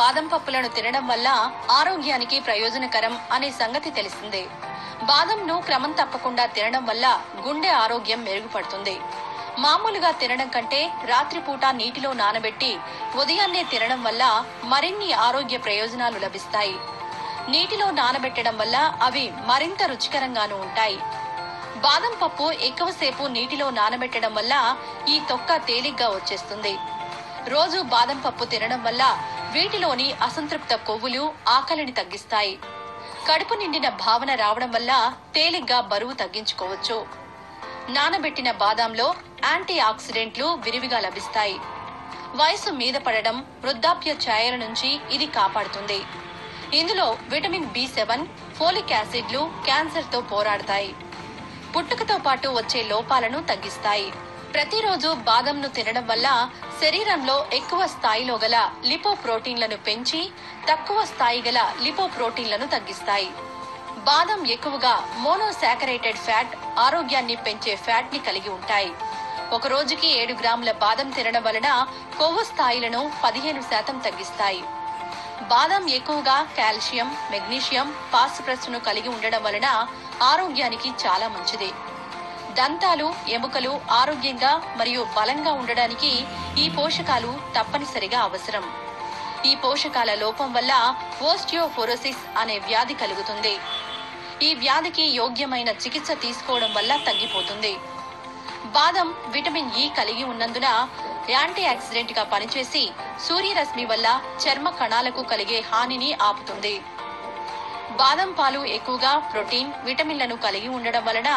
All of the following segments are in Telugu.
బాదం పప్పులను తినడం వల్ల ఆరోగ్యానికి ప్రయోజనకరం అనే సంగతి తెలిసిందే బాదంను క్రమం తప్పకుండా తినడం వల్ల గుండె ఆరోగ్యం మెరుగుపడుతుంది మామూలుగా తినడం కంటే రాత్రిపూట నీటిలో నానబెట్టి ఉదయాన్నే తినడం వల్ల మరిన్ని ఆరోగ్య ప్రయోజనాలు లభిస్తాయి నీటిలో నానబెట్టడం వల్ల అవి మరింత రుచికరంగానూ ఉంటాయి బాదం పప్పు ఎక్కువసేపు నీటిలో నానబెట్టడం వల్ల ఈ తొక్క తేలిగ్గా వచ్చేస్తుంది రోజు బాదం పప్పు తినడం వల్ల వీటిలోని అసంతృప్త కొవ్వులు ఆకలిని తగ్గిస్తాయి కడుపు నిండిన భావన రావడం వల్ల తేలిగ్గా బరువు తగ్గించుకోవచ్చు నానబెట్టిన బాదాంలో యాంటీ ఆక్సిడెంట్లు విరివిగా లభిస్తాయి వయసు మీద పడడం వృద్ధాప్య ఛాయల నుంచి ఇది కాపాడుతుంది ఇందులో విటమిన్ బి సెవెన్ ఫోలిక్ యాసిడ్లు క్యాన్సర్ తో పోరాడతాయి పుట్టుకతో పాటు వచ్చే లోపాలను తగ్గిస్తాయి ప్రతిరోజు బాదంను తినడం వల్ల శరీరంలో ఎక్కువ స్థాయిలో గల లిపోప్రోటీన్లను పెంచి తక్కువ స్థాయి గల లిపోప్రోటీన్లను తగ్గిస్తాయి బాదం ఎక్కువగా మోనోసాకరేటెడ్ ఫ్యాట్ ఆరోగ్యాన్ని పెంచే ఫ్యాట్ ని కలిగి ఉంటాయి ఒక రోజుకి ఏడు గ్రాముల బాదం తినడం వలన కొవ్వు స్థాయిలను పదిహేను శాతం తగ్గిస్తాయి బాదం ఎక్కువగా కాల్షియం మెగ్నీషియం ఫాస్ఫరస్ ను కలిగి ఉండడం వలన ఆరోగ్యానికి చాలా మంచిది దంతాలు ఎముకలు ఆరోగ్యంగా మరియు బలంగా ఉండడానికి ఈ పోషకాలు తప్పనిసరిగా అవసరం ఈ పోషకాల లోపం వల్ల ఓస్టియోఫోరోసిస్ అనే వ్యాధి కలుగుతుంది ఈ వ్యాధికి యోగ్యమైన చికిత్స తీసుకోవడం వల్ల తగ్గిపోతుంది బాదం విటమిన్ ఇ కలిగి ఉన్నందున యాంటీ ఆక్సిడెంట్ గా పనిచేసి సూర్యరశ్మి వల్ల చర్మ కణాలకు కలిగే హానిని ఆపుతుంది బాదం పాలు ఎక్కువగా ప్రోటీన్ విటమిన్లను కలిగి ఉండడం వలన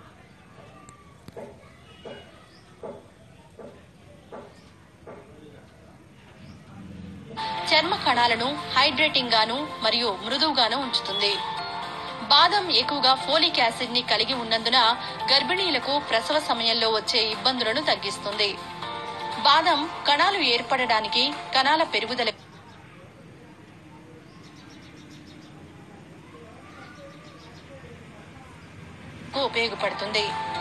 చర్మ కణాలను హైడ్రేటింగ్ గాను మరియు మృదువుగాను ఉంచుతుంది బాదం ఎక్కువగా ఫోలిక్ యాసిడ్ ని కలిగి ఉన్నందున గర్భిణీలకు ప్రసవ సమయంలో వచ్చే ఇబ్బందులను తగ్గిస్తుంది బాదం కణాలు ఏర్పడడానికి కణాల పెరుగుదల ఉపయోగపడుతుంది